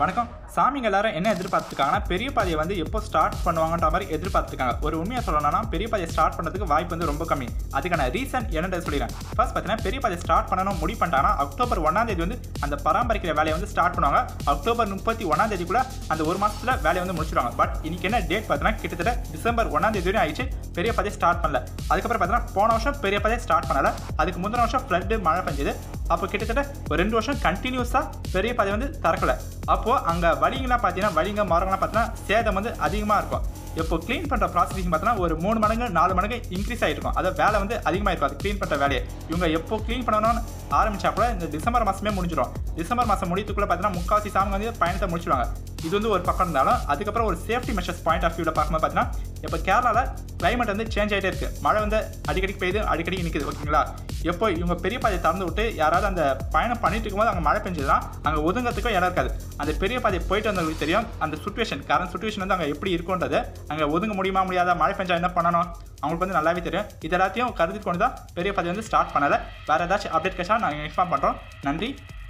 வணக்கம் சாமிங்க எல்லாரும் என்ன எதிர்பார்த்துருக்காங்கன்னா பெரிய பாதையை வந்து எப்போ ஸ்டார்ட் பண்ணுவாங்கன்ற மாதிரி எதிர்பார்த்துருக்காங்க ஒரு உண்மையை சொல்லணும்னா பெரிய பாதையை ஸ்டார்ட் பண்ணுறதுக்கு வாய்ப்பு வந்து ரொம்ப கம்மி அதுக்கான ரீசன் என்னன்றது சொல்லிடுறேன் ஃபர்ஸ்ட் பார்த்தீங்கன்னா பெரிய பாதையை ஸ்டார்ட் பண்ணணும் முடிவு பண்ணிட்டாங்கன்னா அக்டோபர் ஒன்றாம் தேதி வந்து அந்த பராமரிக்கிற வேலையை வந்து ஸ்டார்ட் பண்ணுவாங்க அக்டோபர் முப்பத்தி ஒன்றாம் தேதிக்குள்ள அந்த ஒரு மாசத்துல வேலையை வந்து முடிச்சிடுவாங்க பட் இன்னைக்கு என்ன டேட் பார்த்தீங்கன்னா கிட்டத்தட்ட டிசம்பர் ஒன்றாம் தேதி வரையும் ஆயிடுச்சு பெரிய பாதையை ஸ்டார்ட் பண்ணல அதுக்கப்புறம் பார்த்தீங்கன்னா போன வருஷம் பெரிய பாதையை ஸ்டார்ட் பண்ணல அதுக்கு முந்தின வருஷம் ஃப்ளட்டு மழை பெஞ்சது அப்போ கிட்டத்தட்ட ஒரு ரெண்டு வருஷம் கண்டினியூஸாக பெரிய பாதை வந்து திறக்கல அப்போ அங்கே வழிங்கெல்லாம் பார்த்தீங்கன்னா வழிங்க மரங்கள்லாம் பார்த்தீங்கன்னா சேதம் வந்து அதிகமாக இருக்கும் இப்போ க்ளீன் பண்ணுற ப்ராசஸிங் பார்த்தீங்கன்னா ஒரு மூணு மடங்கு நாலு மடங்கு இன்க்ரீஸ் ஆகிருக்கும் அதாவது வேலை வந்து அதிகமாக இருக்கும் அது க்ளீன் பண்ணுற வேலையை இவங்க எப்போ க்ளீன் பண்ணணும்னு ஆரம்பிச்சா கூட இந்த டிசம்பர் மாதமே முடிஞ்சிடும் டிசம்பர் மாதம் முடித்துக்குள்ளே பார்த்தீங்கன்னா முக்கால்வாசி சாமி வந்து பயணத்தை முடிச்சிடுவாங்க இது வந்து ஒரு பக்கம் இருந்தாலும் அதுக்கப்புறம் ஒரு சேஃப்டி மெஷர்ஸ் பாயிண்ட் ஆஃப் வியூவில் பார்க்கும்போது பார்த்தீங்கன்னா இப்போ கேரளாவில் கிளைமேட் வந்து சேஞ்ச் ஆகிட்டே இருக்குது மழை வந்து அடிக்கடி பெய்யுது அடிக்கடி நிற்குது ஓகேங்களா எப்போ இவங்க பெரிய பாதையை திறந்து விட்டு யாராவது அந்த பயணம் பண்ணிட்டு இருக்கும்போது அங்கே மழை பெஞ்சதுன்னா அங்கே ஒதுங்கிறதுக்கும் இடம் இருக்காது அந்த பெரிய பாதையை போயிட்டு வந்தவங்களுக்கு தெரியும் அந்த சுச்சுவேஷன் கரண்ட் சுச்சுவேஷன் வந்து அங்கே எப்படி இருக்குன்றது அங்கே ஒதுங்க முடியுமா முடியாதா மழை பெஞ்சா என்ன பண்ணணும் அவங்களுக்கு வந்து நல்லாவே தெரியும் இது எல்லாத்தையும் கருதி கொண்டு தான் பெரிய பாதை வந்து ஸ்டார்ட் பண்ணலை வேறு ஏதாச்சும் அப்டேட் கேஷாக நாங்கள் இன்ஃபார்ம் பண்ணுறோம் நன்றி